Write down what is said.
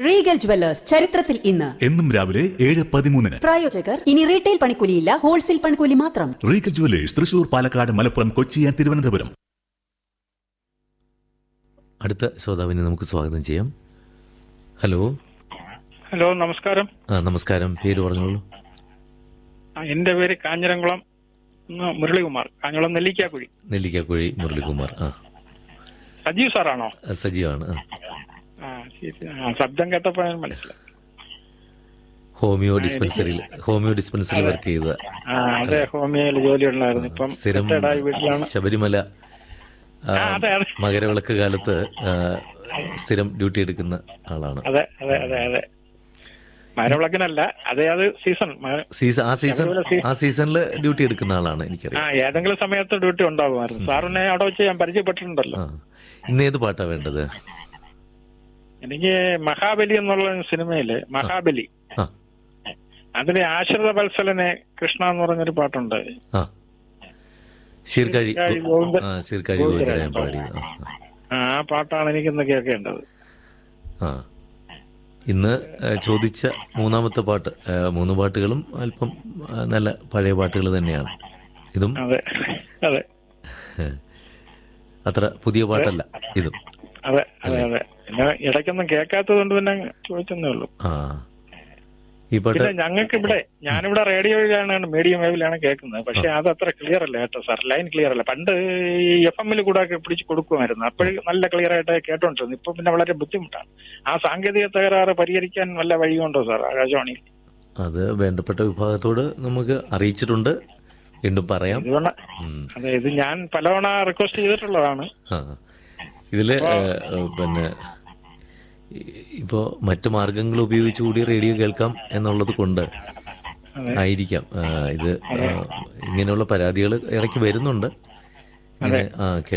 Regal jewellers ചരിത്രത്തിൽ ഇന്ന് എന്നും രാവിലെ ഏഴ് പതിമൂന്നിന് പ്രായോജകർ ഇനി റീറ്റെയിൽ പണിക്കൂലിയില്ല ഹോൾസെയിൽ പണിക്കൂലി മാത്രം Regal jewellers Thrissur Palakkad Malappuram Kochi and Thiruvananthapuram അടുത്ത ശ്രോതാവിനെ നമുക്ക് സ്വാഗതം ചെയ്യാം ഹലോ ഹലോ നമസ്കാരം ആ നമസ്കാരം പേര് പറഞ്ഞോളൂ ആ, എന്റെ പേര് കാഞ്ഞിരംകുളം ഉം, മുരളികുമാർ കാഞ്ഞിരംകുളം നെല്ലിക്കാക്കുഴി നെല്ലിക്കാക്കുഴി മുരളികുമാർ ആ സജീവ് സാറാണോ ആ, സജീവാണ് ആ ആ ശരി ആ ശബ്ദം കേട്ടപ്പോ ഞാൻ മനസ്സിലായി ഹോമിയോ ഡിസ്പെൻസറിയിൽ ഹോമിയോ ഡിസ്പെൻസറിയിൽ വർക്ക് ചെയ്ത ആ അതെ ഹോമിയോയിൽ ജോലി ഉണ്ടായിരുന്നു ഇപ്പം സ്ഥിരം retired ആയി വീട്ടിലാണ് ശബരിമല ആ, ആ, അതെ, അതെ. മകരവിളക്ക് കാലത്ത് ആ, സ്ഥിരം ഡ്യൂട്ടി എടുക്കുന്ന ആളാണ് അതെ അതെ അതെ അതെ മരവിളക്കിനല്ല അതെ അത് സീസൺ മ- സീസൺ ആ സീസൺ ശബരിമല സീ- ആ സീസണിൽ ഡ്യൂട്ടി എടുക്കുന്ന ആളാണ് ആ എനിക്കറിയാം ഏതെങ്കിലും സമയത്ത് ഡ്യൂട്ടി ഉണ്ടാകുമായിരുന്നു സാറിനെ അവിടെ വെച്ച് ഞാൻ പരിചയപ്പെട്ടിട്ടുണ്ടല്ലോ ആ ഇന്ന് ഏത് പാട്ടാ വേണ്ടത് എനിക്ക് മഹാബലി എന്നുള്ള സിനിമയില് മഹാബലി ആ അതിലെ ആശ്രിത വത്സലനെ കൃഷ്ണ എന്ന് പറഞ്ഞൊരു പാട്ടുണ്ട് ആ ശീർക്കാഴി ശീർക്കാഴി ഗോവിന്ദൻ- ആ ശീർക്കാഴി ഗോവിന്ദരായൻ പാടിയത് ആ, ആ. ആ ആ പാട്ടാണ് എനിക്കിന്ന് കേൾക്കേണ്ടത് ആ ഇന്ന് ഏ, ചോദിച്ച മൂന്നാമത്തെ പാട്ട് ഏ, മൂന്ന് പാട്ടുകളും അല്പം ആ, നല്ല പഴയ പാട്ടുകൾ തന്നെയാണ് ഇതും അതെ അതെ അത്ര പുതിയ പാട്ടല്ല ഇതും അതെ അതെ അതെ പിന്നെ ഇടയ്ക്കൊന്നും കേൾക്കാത്തത് കൊണ്ട് പിന്നെ ചോദിച്ചെന്നേ ഉള്ളൂ ആ ഈ പാട്ട് പിന്നെ ഞങ്ങൾക്ക് ഇവിടെ ഞാനിവിടെ റേഡിയോയിലാണ് മീഡിയം വേവിലാണ് കേൾക്കുന്നത് പക്ഷെ അത് അത്ര ക്ലിയർ അല്ല കേട്ടോ സാർ ലൈൻ ക്ലിയർ അല്ല പണ്ട് ഈ എഫ് എമ്മിൽ കൂടെ ഒക്കെ പിടിച്ച് കൊടുക്കുമായിരുന്നു അപ്പോഴും നല്ല ക്ലിയർ ആയിട്ട് കേട്ടോണ്ടിരുന്നു ഇപ്പൊ പിന്നെ വളരെ ബുദ്ധിമുട്ടാണ് ആ സാങ്കേതിക തകരാറ് പരിഹരിക്കാൻ വല്ല വഴിയുണ്ടോ സാർ ആകാശവാണി അത് വേണ്ടപ്പെട്ട വിഭാഗത്തോട് നമുക്ക് അറിയിച്ചിട്ടുണ്ട് വീണ്ടും പറയാം ഇതുകൊണ്ട് ഉം. അതെ ഇത് ഞാൻ പലതവണ റിക്വസ്റ്റ് ചെയ്തിട്ടുള്ളതാണ് ആ ഇതില് ഏ, ഏ, പിന്നെ ഇപ്പോ മറ്റു മാർഗങ്ങൾ ഉപയോഗിച്ച് കൂടി റേഡിയോ കേൾക്കാം എന്നുള്ളത് കൊണ്ട് അതെ. ആയിരിക്കാം ആ, ഇത് ആ, ഇങ്ങനെയുള്ള പരാതികൾ ഇടയ്ക്ക് വരുന്നുണ്ട് ഇങ്ങനെ ആ